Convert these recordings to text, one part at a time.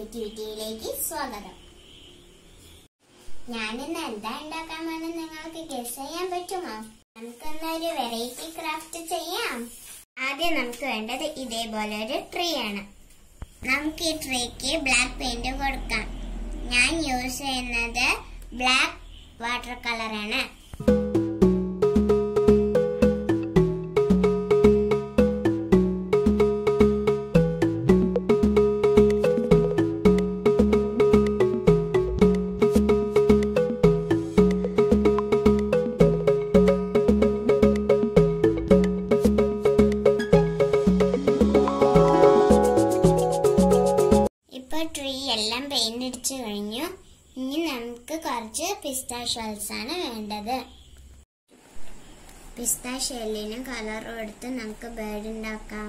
ക്രിയേറ്റിവിറ്റിയിലേക്ക് സ്വാഗതം ഞാനിന്ന് എന്താ ഉണ്ടാക്കാമെന്ന് നിങ്ങൾക്ക് ഗസ് ചെയ്യാൻ പറ്റുമോ നമുക്കൊന്നൊരു വെറൈറ്റി ക്രാഫ്റ്റ് ചെയ്യാം ആദ്യം നമുക്ക് വേണ്ടത് ഇതേപോലെ ഒരു ട്രീ ആണ് നമുക്ക് ഈ ട്രീക്ക് ബ്ലാക്ക് പെയിന്റ് കൊടുക്കാം ഞാൻ യൂസ് ചെയ്യുന്നത് ബ്ലാക്ക് വാട്ടർ കളറാണ് ഇപ്പൊ ട്രീ എല്ലാം പെയിന്റ് അടിച്ചു കഴിഞ്ഞു ഇനി നമുക്ക് കുറച്ച് പിസ്ത ഷെൽസ് ആണ് വേണ്ടത് പിസ്ത ഷെല്ലിനും കളർ കൊടുത്ത് നമുക്ക് ബേർഡ് ഉണ്ടാക്കാം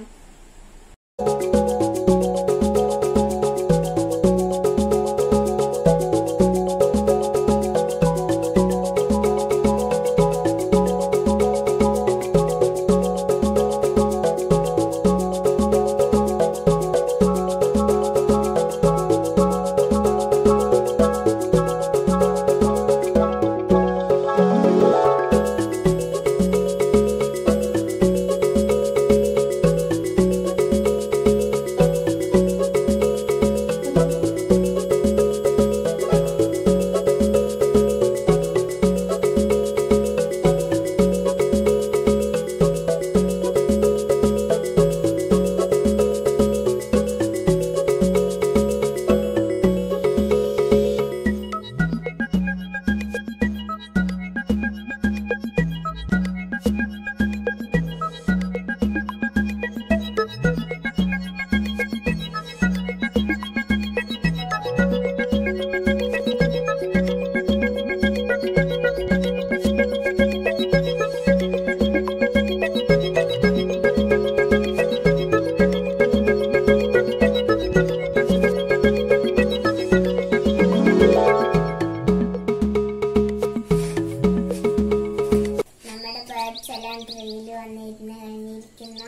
നമ്മുടെ ബേർഡ്സ് എല്ലാം ട്രീയിൽ വന്നിരുന്ന് കഴിഞ്ഞിരിക്കുന്നു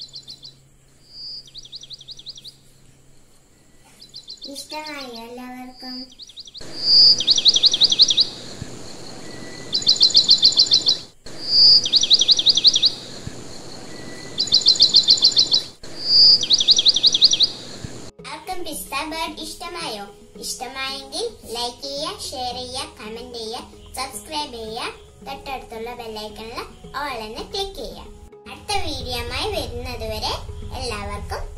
ഇഷ്ടമായോ എല്ലാവർക്കും ആർക്കും പിസ്ത ബേർഡ് ഇഷ്ടമായോ ഇഷ്ടമായെങ്കിൽ ലൈക്ക് ചെയ്യുക ഷെയർ ചെയ്യുക കമന്റ് ചെയ്യുക സബ്സ്ക്രൈബ് ചെയ്യുക തൊട്ടടുത്തുള്ള ബെല്ലൈക്കണിൽ ഓൾ എന്ന് ക്ലിക്ക് ചെയ്യുക അടുത്ത വീഡിയോയുമായി വരുന്നത് വരെ എല്ലാവർക്കും